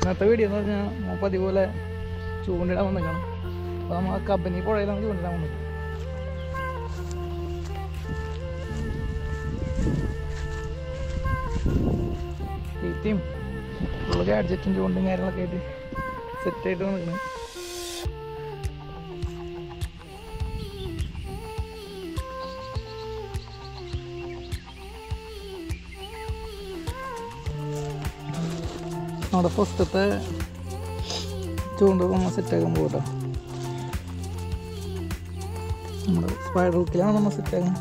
ഇന്നത്തെ വീഡിയോ എന്ന് പറഞ്ഞാൽ അപ്പോൾ അതുപോലെ ചൂണ്ടിടാൻ വന്നിക്കണം അപ്പോൾ നമ്മൾ കമ്പനി പുഴയിലാണ് ചൂണ്ടിടാൻ വന്നത് തീറ്റയും ഫുള്ള് ഗാഡ്ജറ്റും ചൂണ്ടും കാര്യങ്ങളൊക്കെ ആയിട്ട് സെറ്റായിട്ട് വന്നിരിക്കുന്നത് നമ്മുടെ ഫസ്റ്റത്തെ ചൂണ്ട് നമ്മൾ സെറ്റാക്കാൻ പോകട്ടോ നമ്മുടെ സ്പൈഡർ ഹുക്കിലാണ് നമ്മൾ സെറ്റാക്കുന്നത്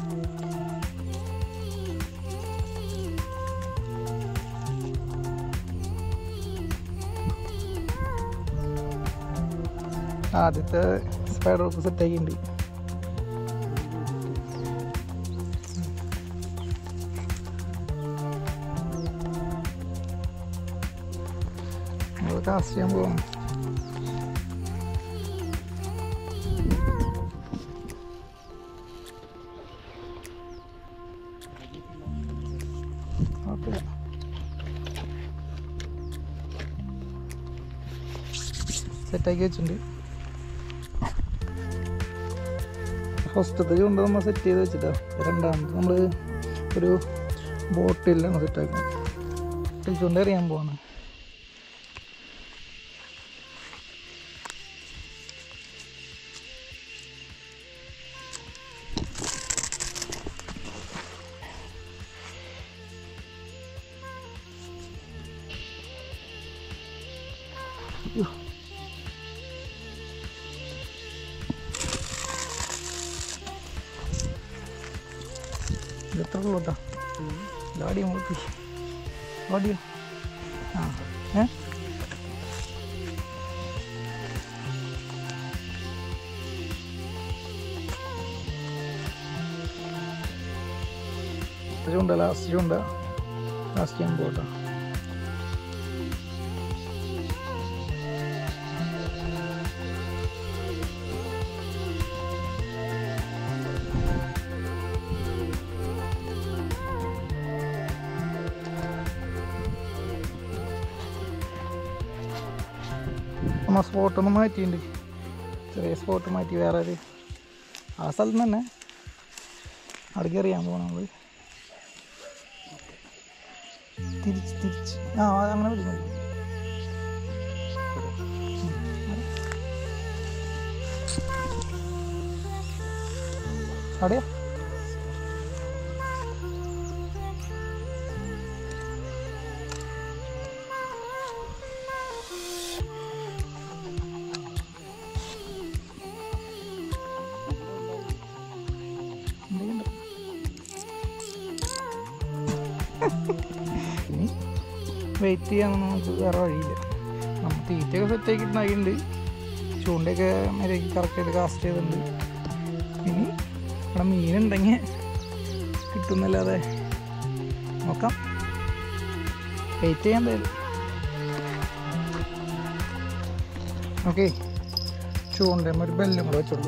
ആദ്യത്തെ സ്പൈഡർ ഹുക്ക് സെറ്റാക്കിയിട്ടുണ്ട് നമ്മൾ കാസ്റ്റ് ചെയ്യാൻ പോകണം ഓക്കെ സെറ്റാക്കി വെച്ചിട്ടുണ്ട് ഫസ്റ്റത്തെ ചൂണ്ട നമ്മൾ സെറ്റ് ചെയ്ത് വെച്ചിട്ടാ രണ്ടാമത് നമ്മൾ ഒരു ബോട്ടിലാണ് സെറ്റാക്കുന്നത് ചൂണ്ട എറിയാൻ പോവാണ് എത്ര ഉള്ളൂ കേട്ടോ ഗാഡി നോക്കി ഗാഡിയോ ആ ഏ ചൂണ്ട ലാസ്റ്റ് ചൂണ്ട ലാസ്റ്റ് ചെയ്യാൻ പോട്ടോ നമ്മൾ സ്പോട്ടൊന്ന് മാറ്റിയിട്ടുണ്ട് ചെറിയ സ്പോട്ട് മാറ്റി വേറെ ഒരു ആ സ്ഥലത്ത് തന്നെ അവിടേക്ക് അറിയാൻ പോകണം നമ്മൾ തിരിച്ച് തിരിച്ച് ആ അങ്ങനെ മതി മതി അവിടെയാ എന്തെങ്കിലും ഇനി വെയിറ്റ് ചെയ്യാനൊന്നും നമുക്ക് വേറെ വഴിയില്ല നമ്മൾ തീറ്റയൊക്കെ സെറ്റ് ആക്കിയിട്ടുണ്ടായിട്ടുണ്ട് ചൂണ്ടയൊക്കെ മര്യാദയ്ക്ക് കറക്റ്റായിട്ട് കാസ്റ്റ് ചെയ്തിട്ടുണ്ട് ഇനി ഇവിടെ മീനുണ്ടെങ്കിൽ കിട്ടുന്നല്ലാതെ നോക്കാം വെയിറ്റ് ചെയ്യാൻ എന്തായാലും ഓക്കെ ചൂണ്ടയും ഒരു ബെല്ലും കൂടെ വെച്ചോളൂ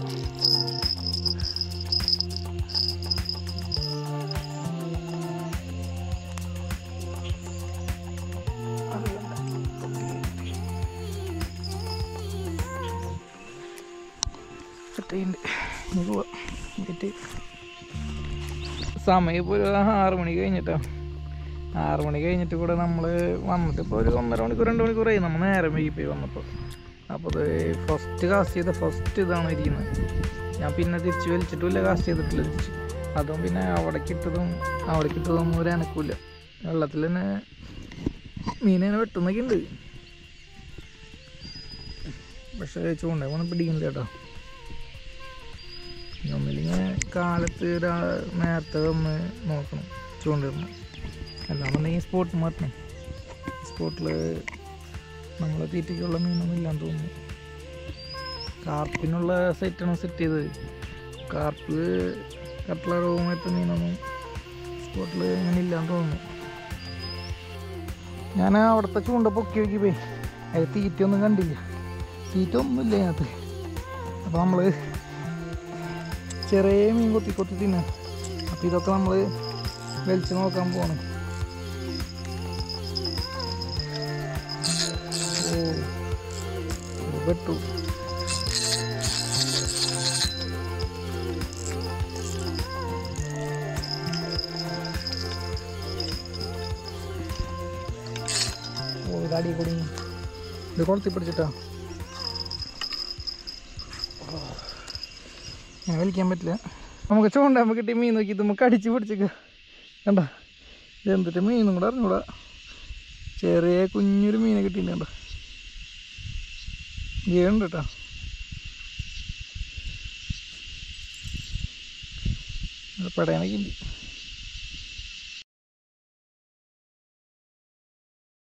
സെറ്റുണ്ട് ഇനി പോവാം എന്നിട്ട് സമയം ഇപ്പോൾ ഒരു ആറ് മണി കഴിഞ്ഞിട്ടോ ആറ് മണി കഴിഞ്ഞിട്ട് കൂടെ നമ്മൾ വന്നിട്ട് ഇപ്പോൾ ഒരു ഒന്നര മണിക്കൂർ രണ്ട് മണിക്കൂറായി നമ്മൾ നേരെ വൈകിപ്പോയി വന്നപ്പോൾ അപ്പോൾ അത് ഫസ്റ്റ് കാസ്റ്റ് ചെയ്ത ഫസ്റ്റ് ഇതാണ് ഇരിക്കുന്നത് ഞാൻ പിന്നെ തിരിച്ച് വലിച്ചിട്ടുമില്ല കാസ്റ്റ് ചെയ്തിട്ടില്ല തിരിച്ച് അതും പിന്നെ അവിടേക്ക് ഇട്ടതും അവിടേക്ക് ഇട്ടതും ഒരു അനക്കില്ല വെള്ളത്തിൽ തന്നെ മീനിനെ വെട്ടുന്നൊക്കെ ഉണ്ട് പക്ഷേ ചൂണ്ട ഒന്നും പിടിക്കുന്നില്ല കേട്ടോ ഒന്നില്ലെങ്കിൽ കാലത്ത് രാ നേരത്തെ വന്ന് നോക്കണം ചൂണ്ടിടണം അല്ലാന്നുണ്ടെങ്കിൽ സ്പോട്ട് മാറ്റണം സ്പോട്ടിൽ നമ്മളെ തീറ്റയ്ക്കുള്ള മീനൊന്നും ഇല്ലാന്ന് തോന്നുന്നു കാർപ്പിനുള്ള സെറ്റാണ് സെറ്റ് ചെയ്തത് കാർപ്പ് കട്ട്ലറവും മറ്റു മീനൊന്നും സ്പോട്ടിൽ അങ്ങനെ ഇല്ലാന്ന് തോന്നുന്നു ഞാൻ അവിടുത്തെ ചൂണ്ട പൊക്കി നോക്കി പോയി അത് തീറ്റയൊന്നും കണ്ടില്ല തീറ്റ ഒന്നുമില്ല അതിനകത്ത് അപ്പോൾ നമ്മൾ ചെറിയ മീൻ കൊത്തി കൊത്തി തിന്നാ അപ്പോൾ ഇതൊക്കെ നമ്മൾ വലിച്ചു നോക്കാൻ പോവാണ് ഓ പെട്ടു ഓ ഇതാടി കൂടി ഇത് കൊളുത്തി പിടിച്ചിട്ടാ അങ്ങനെ വലിക്കാൻ പറ്റില്ല നമുക്ക് ചൂണ്ടാകുമ്പോൾ കിട്ടിയ മീൻ നോക്കി ഇത് നമുക്ക് അടിച്ച് പിടിച്ചേക്ക് കണ്ട ഇത് എന്തിട്ട് മീനും കൂടെ അറിഞ്ഞൂടാ ചെറിയ കുഞ്ഞൊരു മീനെ കിട്ടിയിട്ടുണ്ട് ജീവനുണ്ട് കേട്ടോ പടയണക്കില്ല